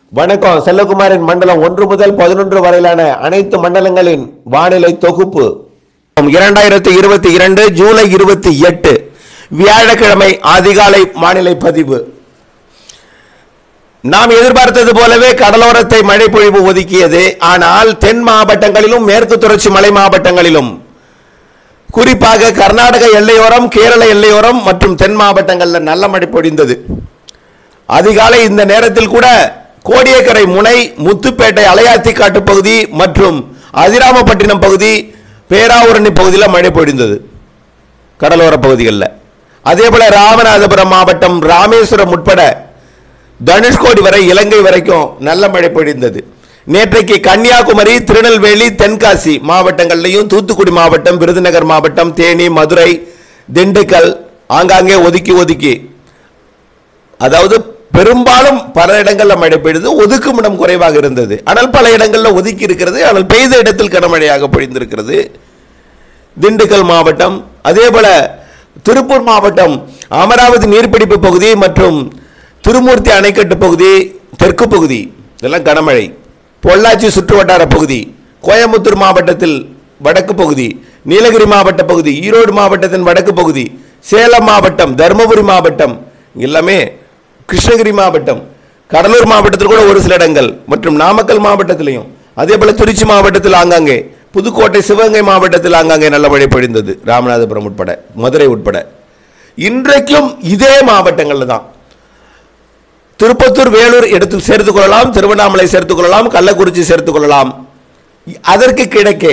வணக்கம் செல்லகுமாரின் மண்டலம் ஒன்று முதல் பதினொன்று வரையிலான அனைத்து மண்டலங்களின் வானிலை தொகுப்பு இரண்டாயிரத்தி இருபத்தி இரண்டு ஜூலை இருபத்தி எட்டு வியாழக்கிழமை அதிகாலை வானிலை பதிவு நாம் எதிர்பார்த்தது போலவே கடலோரத்தை மழை பொழிவு ஒதுக்கியது ஆனால் தென் மாவட்டங்களிலும் மேற்கு தொடர்ச்சி மலை மாவட்டங்களிலும் குறிப்பாக கர்நாடக எல்லையோரம் கேரள எல்லையோரம் மற்றும் தென் மாவட்டங்களில் நல்ல மழை பொழிந்தது அதிகாலை இந்த நேரத்தில் கூட கோடியக்கரை முனை முத்துப்பேட்டை அலையாத்திக்காட்டு பகுதி மற்றும் அதிராமப்பட்டினம் பகுதி பேராவூரணி பகுதியில் மழை பொழிந்தது கடலோர பகுதிகளில் அதே போல ராமநாதபுரம் மாவட்டம் ராமேஸ்வரம் உட்பட தனுஷ்கோடி வரை இலங்கை வரைக்கும் நல்ல மழை பொழிந்தது நேற்றைக்கு கன்னியாகுமரி திருநெல்வேலி தென்காசி மாவட்டங்கள்லையும் தூத்துக்குடி மாவட்டம் விருதுநகர் மாவட்டம் தேனி மதுரை திண்டுக்கல் ஆங்காங்கே ஒதுக்கி ஒதுக்கி அதாவது பெரும்பாலும் பல இடங்களில் மழை பெய்தது ஒதுக்கும் இடம் குறைவாக இருந்தது ஆனால் பல இடங்களில் ஒதுக்கி இருக்கிறது ஆனால் பெய்த இடத்தில் கனமழையாக பொழிந்திருக்கிறது திண்டுக்கல் மாவட்டம் அதே போல திருப்பூர் மாவட்டம் அமராவதி நீர்பிடிப்பு பகுதி மற்றும் திருமூர்த்தி அணைக்கட்டு பகுதி தெற்கு பகுதி இதெல்லாம் கனமழை பொள்ளாச்சி சுற்றுவட்டார பகுதி கோயம்புத்தூர் மாவட்டத்தில் வடக்கு பகுதி நீலகிரி மாவட்ட பகுதி ஈரோடு மாவட்டத்தின் வடக்கு பகுதி சேலம் மாவட்டம் தருமபுரி மாவட்டம் எல்லாமே கிருஷ்ணகிரி மாவட்டம் கடலூர் மாவட்டத்தில் கூட ஒரு சில இடங்கள் மற்றும் நாமக்கல் மாவட்டத்திலையும் அதே போல திருச்சி மாவட்டத்தில் ஆங்காங்கே புதுக்கோட்டை சிவகங்கை மாவட்டத்தில் ஆங்காங்கே நல்ல மழை பொழிந்தது ராமநாதபுரம் உட்பட மதுரை உட்பட இன்றைக்கும் இதே மாவட்டங்களில் தான் திருப்பத்தூர் வேலூர் எடுத்து சேர்த்துக் கொள்ளலாம் திருவண்ணாமலை சேர்த்துக் கொள்ளலாம் கள்ளக்குறிச்சி சேர்த்துக் கொள்ளலாம் அதற்கு கிழக்கே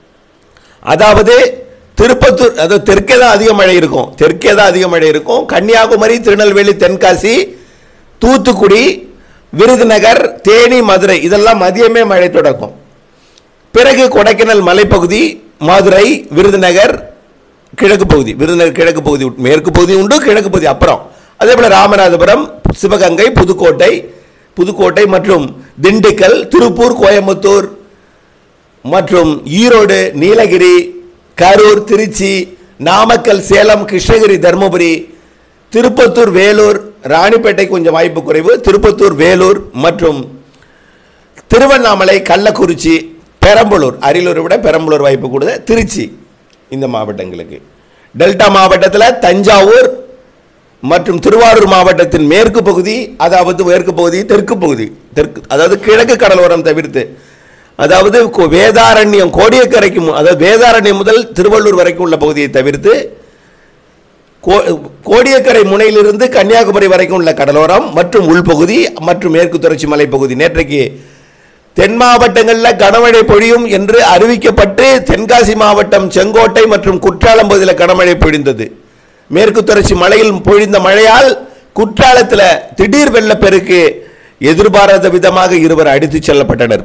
அதாவது திருப்பத்தூர் அதாவது தெற்கே தான் அதிக மழை இருக்கும் தெற்கே தான் அதிக மழை இருக்கும் கன்னியாகுமரி திருநெல்வேலி தென்காசி தூத்துக்குடி விருதுநகர் தேனி மதுரை இதெல்லாம் மதியமே மழை தொடக்கும் பிறகு கொடைக்கானல் மலைப்பகுதி மதுரை விருதுநகர் கிழக்கு பகுதி விருதுநகர் கிழக்கு பகுதி உட்- மேற்கு பகுதி உண்டு கிழக்கு பகுதி அப்புறம் அதே போல ராமநாதபுரம் சிவகங்கை புதுக்கோட்டை புதுக்கோட்டை மற்றும் திண்டுக்கல் திருப்பூர் கோயம்புத்தூர் மற்றும் ஈரோடு நீலகிரி கரூர் திருச்சி நாமக்கல் சேலம் கிருஷ்ணகிரி தருமபுரி திருப்பத்தூர் வேலூர் ராணிப்பேட்டை கொஞ்சம் வாய்ப்பு குறைவு திருப்பத்தூர் வேலூர் மற்றும் திருவண்ணாமலை கள்ளக்குறிச்சி பெரம்பலூர் அரியலூரை விட பெரம்பலூர் வாய்ப்பு கூடுதல் திருச்சி இந்த மாவட்டங்களுக்கு டெல்டா மாவட்டத்தில் தஞ்சாவூர் மற்றும் திருவாரூர் மாவட்டத்தின் மேற்கு பகுதி அதாவது மேற்கு பகுதி தெற்கு பகுதி தெற்கு அதாவது கிழக்கு கடலோரம் தவிர்த்து அதாவது கோ- வேதாரண்யம் கோடியக்கரைக்கு மு- அதாவது வேதாரண்யம் முதல் திருவள்ளூர் வரைக்கும் உள்ள பகுதியை தவிர்த்து கோ- கோடியக்கரை முனையிலிருந்து கன்னியாகுமரி வரைக்கும் உள்ள கடலோரம் மற்றும் உள்பகுதி மற்றும் மேற்கு தொடர்ச்சி மலைப்பகுதி நேற்றைக்கு தென் மாவட்டங்களில் கனமழை பொழியும் என்று அறிவிக்கப்பட்டு தென்காசி மாவட்டம் செங்கோட்டை மற்றும் குற்றாலம் பகுதியில் கனமழை பொழிந்தது மேற்கு தொடர்ச்சி மலையில் பொழிந்த மழையால் குற்றாலத்தில் திடீர் வெள்ளப்பெருக்கு எதிர்பாராத விதமாக இருவர் அடித்துச் செல்லப்பட்டனர்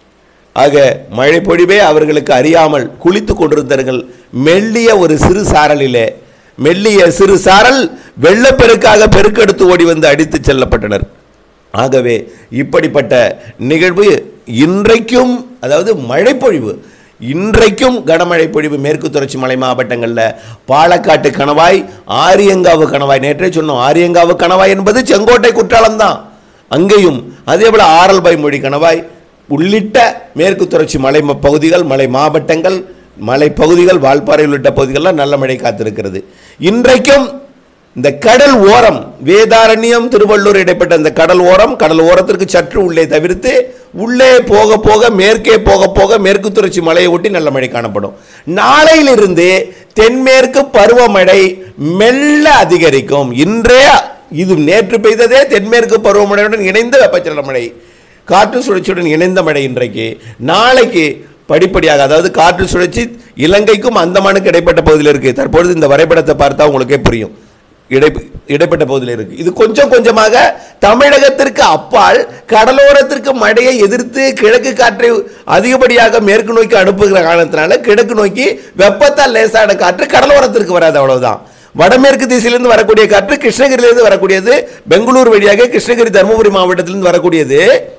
ஆக மழை பொழிவே அவர்களுக்கு அறியாமல் குளித்துக் கொண்டிருந்தார்கள் மெல்லிய ஒரு சிறு சாரலிலே மெல்லிய சிறு சாரல் வெள்ளப்பெருக்காக பெருக்கெடுத்து ஓடி வந்து அடித்துச் செல்லப்பட்டனர் ஆகவே இப்படிப்பட்ட நிகழ்வு இன்றைக்கும் அதாவது மழைப்பொழிவு இன்றைக்கும் கனமழை பொழிவு மேற்கு தொடர்ச்சி மலை மாவட்டங்களில் பாலக்காட்டு கணவாய் ஆரியங்காவு கணவாய் நேற்றே சொன்னோம் ஆரியங்காவு கணவாய் என்பது செங்கோட்டை குற்றாலம் தான் அங்கேயும் அதே போல ஆரல்பாய் மொழி கணவாய் உள்ளிட்ட மேற்கு தொடர்ச்சி மலை ம- பகுதிகள் மலை மாவட்டங்கள் மலை பகுதிகள் வால்பாறை உள்ளிட்ட பகுதிகளில் நல்ல மழை காத்திருக்கிறது இன்றைக்கும் இந்த கடல் ஓரம் வேதாரண்யம் திருவள்ளூர் இடைப்பட்ட இந்த கடல் ஓரம் கடல் ஓரத்திற்கு சற்று உள்ளே தவிர்த்து உள்ளே போக போக மேற்கே போக போக மேற்கு தொடர்ச்சி மலையை ஒட்டி நல்ல மழை காணப்படும் நாளையிலிருந்து தென்மேற்கு பருவமழை மெல்ல அதிகரிக்கும் இன்றே இது நேற்று பெய்ததே தென்மேற்கு பருவமழையுடன் இணைந்த வெப்பச்சலன மழை காற்று சுழற்சியுடன் இணைந்த மழை இன்றைக்கு நாளைக்கு படிப்படியாக அதாவது காற்று சுழற்சி இலங்கைக்கும் அந்தமானுக்கு இடைப்பட்ட பகுதியில் இருக்கு தற்பொழுது இந்த வரைபடத்தை பார்த்தா உங்களுக்கே புரியும் இடை இடைப்பட்ட பகுதியில் இருக்கு இது கொஞ்சம் கொஞ்சமாக தமிழகத்திற்கு அப்பால் கடலோரத்திற்கு மழையை எதிர்த்து கிழக்கு காற்றை அதிகப்படியாக மேற்கு நோக்கி அனுப்புகிற காரணத்தினால கிழக்கு நோக்கி வெப்பத்தால் லேசான காற்று கடலோரத்திற்கு வராது அவ்வளவுதான் வடமேற்கு திசையிலிருந்து வரக்கூடிய காற்று கிருஷ்ணகிரியிலிருந்து வரக்கூடியது பெங்களூர் வழியாக கிருஷ்ணகிரி தருமபுரி மாவட்டத்திலிருந்து வரக்கூடியது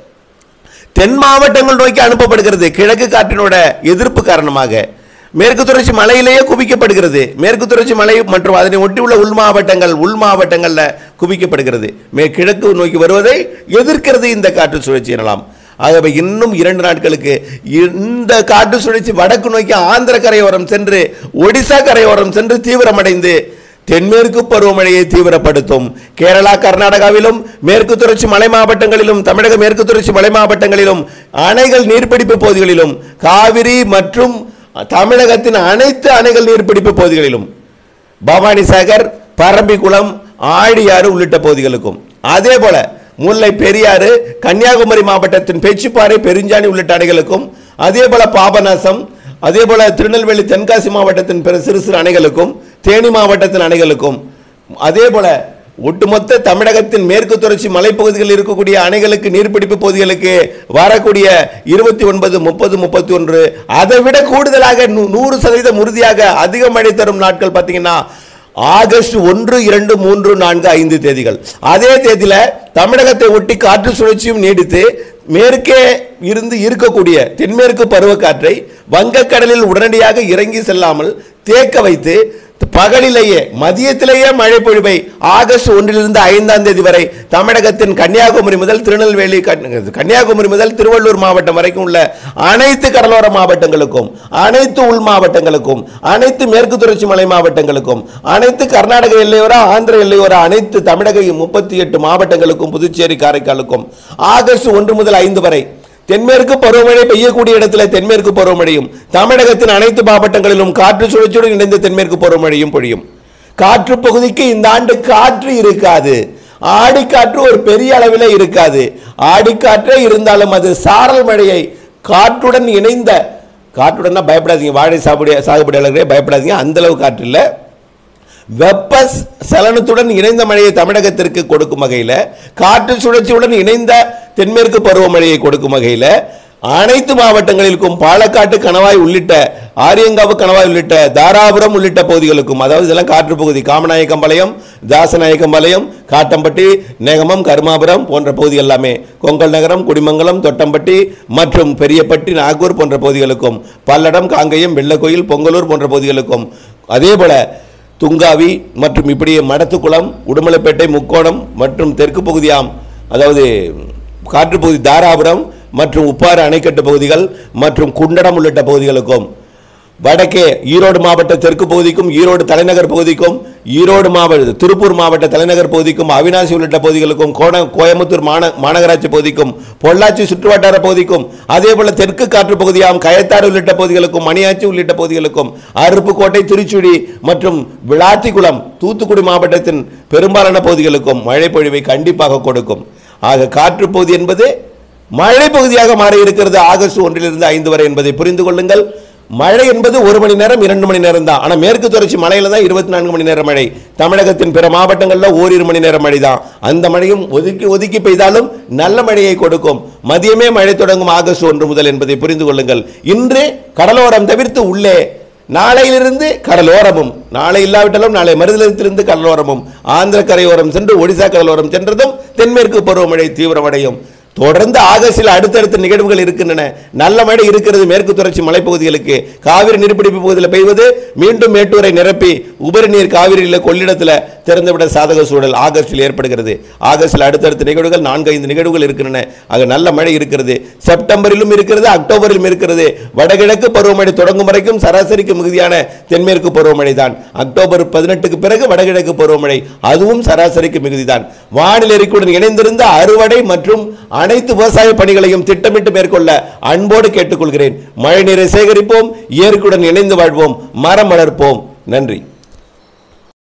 தென் மாவட்டங்கள் நோக்கி அனுப்பப்படுகிறது கிழக்கு காற்றினோட எதிர்ப்பு காரணமாக மேற்கு தொடர்ச்சி மலையிலேயே குவிக்கப்படுகிறது மேற்கு தொடர்ச்சி மலை மற்றும் அதனை ஒட்டியுள்ள உள் மாவட்டங்கள் உள் மாவட்டங்களில் குவிக்கப்படுகிறது மே கிழக்கு நோக்கி வருவதை எதிர்க்கிறது இந்த காற்று சுழற்சி எனலாம் ஆகவே இன்னும் இரண்டு நாட்களுக்கு இந்த காற்று சுழற்சி வடக்கு நோக்கி ஆந்திர கரையோரம் சென்று ஒடிசா கரையோரம் சென்று தீவிரமடைந்து தென்மேற்கு பருவமழையை தீவிரப்படுத்தும் கேரளா கர்நாடகாவிலும் மேற்கு தொடர்ச்சி மலை மாவட்டங்களிலும் தமிழக மேற்கு தொடர்ச்சி மலை மாவட்டங்களிலும் அணைகள் நீர்பிடிப்பு பகுதிகளிலும் காவிரி மற்றும் தமிழகத்தின் அனைத்து அணைகள் நீர்பிடிப்பு பகுதிகளிலும் பவானிசாகர் பரம்பிக்குளம் ஆழியாறு உள்ளிட்ட பகுதிகளுக்கும் அதே போல முல்லை பெரியாறு கன்னியாகுமரி மாவட்டத்தின் பேச்சுப்பாறை பெருஞ்சாணி உள்ளிட்ட அணைகளுக்கும் அதே போல பாபநாசம் அதே போல திருநெல்வேலி தென்காசி மாவட்டத்தின் பிற சிறு சிறு அணைகளுக்கும் தேனி மாவட்டத்தின் அணைகளுக்கும் அதே போல ஒட்டுமொத்த தமிழகத்தின் மேற்கு தொடர்ச்சி மலைப்பகுதிகளில் இருக்கக்கூடிய அணைகளுக்கு நீர்பிடிப்பு பகுதிகளுக்கு வரக்கூடிய இருபத்தி ஒன்பது முப்பது முப்பத்தி ஒன்று அதை விட கூடுதலாக நூ- நூறு சதவீதம் உறுதியாக அதிக மழை தரும் நாட்கள் பார்த்தீங்கன்னா ஆகஸ்ட் ஒன்று இரண்டு மூன்று நான்கு ஐந்து தேதிகள் அதே தேதியில தமிழகத்தை ஒட்டி காற்று சுழற்சியும் நீடித்து மேற்கே இருந்து இருக்கக்கூடிய தென்மேற்கு பருவக்காற்றை வங்கக்கடலில் உடனடியாக இறங்கி செல்லாமல் தேக்க வைத்து பகலிலேயே மதியத்திலேயே மழை பொழிவை ஆகஸ்ட் ஒன்றிலிருந்து ஐந்தாம் தேதி வரை தமிழகத்தின் கன்னியாகுமரி முதல் திருநெல்வேலி கன்- கன்னியாகுமரி முதல் திருவள்ளூர் மாவட்டம் வரைக்கும் உள்ள அனைத்து கடலோர மாவட்டங்களுக்கும் அனைத்து உள் மாவட்டங்களுக்கும் அனைத்து மேற்கு தொடர்ச்சி மலை மாவட்டங்களுக்கும் அனைத்து கர்நாடக எல்லையோர ஆந்திர எல்லையோர அனைத்து தமிழக முப்பத்தி எட்டு மாவட்டங்களுக்கும் புதுச்சேரி காரைக்காலுக்கும் ஆகஸ்ட் ஒன்று முதல் ஐந்து வரை தென்மேற்கு பருவமழை பெய்யக்கூடிய இடத்துல தென்மேற்கு பருவமழையும் தமிழகத்தின் அனைத்து மாவட்டங்களிலும் காற்று சுழற்சியுடன் இணைந்த தென்மேற்கு பருவமழையும் பொழியும் காற்று பகுதிக்கு இந்த ஆண்டு காற்று இருக்காது ஆடிக்காற்று ஒரு பெரிய அளவில் இருக்காது ஆடிக்காற்றே இருந்தாலும் அது சாரல் மழையை காற்றுடன் இணைந்த காற்றுடன் பயப்படாதீங்க வாழை சாகுபடி சாகுபடியாளர்களே பயப்படாதீங்க அந்த அளவு காற்று இல்லை வெப்ப சலனத்துடன் இணைந்த மழையை தமிழகத்திற்கு கொடுக்கும் வகையில் காற்று சுழற்சியுடன் இணைந்த தென்மேற்கு பருவமழையை கொடுக்கும் வகையில் அனைத்து மாவட்டங்களிலும் பாலக்காட்டு கணவாய் உள்ளிட்ட ஆரியங்காவு கணவாய் உள்ளிட்ட தாராபுரம் உள்ளிட்ட பகுதிகளுக்கும் அதாவது இதெல்லாம் காற்று பகுதி காமநாயக்கம்பாளையம் தாசநாயக்கம்பாளையம் காட்டம்பட்டி நேகமம் கருமாபுரம் போன்ற பகுதி எல்லாமே கொங்கல் நகரம் குடிமங்கலம் தொட்டம்பட்டி மற்றும் பெரியப்பட்டி நாகூர் போன்ற பகுதிகளுக்கும் பல்லடம் காங்கயம் வெள்ளக்கோயில் பொங்கலூர் போன்ற பகுதிகளுக்கும் அதே போல துங்காவி மற்றும் இப்படியே மடத்துக்குளம் உடுமலைப்பேட்டை முக்கோணம் மற்றும் தெற்கு பகுதியாம் அதாவது காற்றுப்பகுதி தாராபுரம் மற்றும் உப்பாறு அணைக்கட்டு பகுதிகள் மற்றும் குண்டடம் உள்ளிட்ட பகுதிகளுக்கும் வடக்கே ஈரோடு மாவட்ட தெற்கு பகுதிக்கும் ஈரோடு தலைநகர் பகுதிக்கும் ஈரோடு மாவட்ட திருப்பூர் மாவட்ட தலைநகர் பகுதிக்கும் அவினாசி உள்ளிட்ட பகுதிகளுக்கும் கோண கோயம்புத்தூர் மாந மாநகராட்சி பகுதிக்கும் பொள்ளாச்சி சுற்றுவட்டார பகுதிக்கும் அதே போல தெற்கு காற்று பகுதியாம் கயத்தாறு உள்ளிட்ட பகுதிகளுக்கும் மணியாச்சி உள்ளிட்ட பகுதிகளுக்கும் அருப்புக்கோட்டை திருச்சுழி மற்றும் விளாத்திக்குளம் தூத்துக்குடி மாவட்டத்தின் பெரும்பாலான பகுதிகளுக்கும் மழை பொழிவை கண்டிப்பாக கொடுக்கும் ஆக காற்று பகுதி என்பது மழை பகுதியாக மாறி இருக்கிறது ஆகஸ்ட் ஒன்றிலிருந்து ஐந்து வரை என்பதை புரிந்து கொள்ளுங்கள் மழை என்பது ஒரு மணி நேரம் இரண்டு மணி நேரம் தான் ஆனால் மேற்கு தொடர்ச்சி மழையில தான் இருபத்தி நான்கு மணி நேரம் மழை தமிழகத்தின் பிற மாவட்டங்களில் ஓரிரு மணி நேரம் மழை தான் அந்த மழையும் ஒதுக்கி ஒதுக்கி பெய்தாலும் நல்ல மழையை கொடுக்கும் மதியமே மழை தொடங்கும் ஆகஸ்ட் ஒன்று முதல் என்பதை புரிந்து கொள்ளுங்கள் இன்று கடலோரம் தவிர்த்து உள்ளே நாளையிலிருந்து கடலோரமும் நாளை இல்லாவிட்டாலும் நாளை மறுதினத்திலிருந்து கடலோரமும் ஆந்திர கரையோரம் சென்று ஒடிசா கடலோரம் சென்றதும் தென்மேற்கு பருவமழை தீவிரமடையும் தொடர்ந்து ஆகஸ்டில் அடுத்தடுத்த நிகழ்வுகள் இருக்கின்றன நல்ல மழை இருக்கிறது மேற்கு தொடர்ச்சி மலைப்பகுதிகளுக்கு காவிரி நீர்பிடிப்பு பகுதியில் பெய்வது மீண்டும் மேட்டூரை நிரப்பி உபரி நீர் காவிரியில் கொள்ளிடத்தில் திறந்துவிட சாதக சூழல் ஆகஸ்டில் ஏற்படுகிறது ஆகஸ்டில் அடுத்தடுத்த நிகழ்வுகள் நான்கு ஐந்து நிகழ்வுகள் இருக்கின்றன ஆக நல்ல மழை இருக்கிறது செப்டம்பரிலும் இருக்கிறது அக்டோபரிலும் இருக்கிறது வடகிழக்கு பருவமழை தொடங்கும் வரைக்கும் சராசரிக்கு மிகுதியான தென்மேற்கு பருவமழை தான் அக்டோபர் பதினெட்டுக்கு பிறகு வடகிழக்கு பருவமழை அதுவும் சராசரிக்கு மிகுதிதான் வானிலை அறிக்கையுடன் இணைந்திருந்த அறுவடை மற்றும் அனைத்து விவசாய பணிகளையும் திட்டமிட்டு மேற்கொள்ள அன்போடு கேட்டுக்கொள்கிறேன் மழை நீரை சேகரிப்போம் இயற்கையுடன் இணைந்து வாழ்வோம் மரம் வளர்ப்போம் நன்றி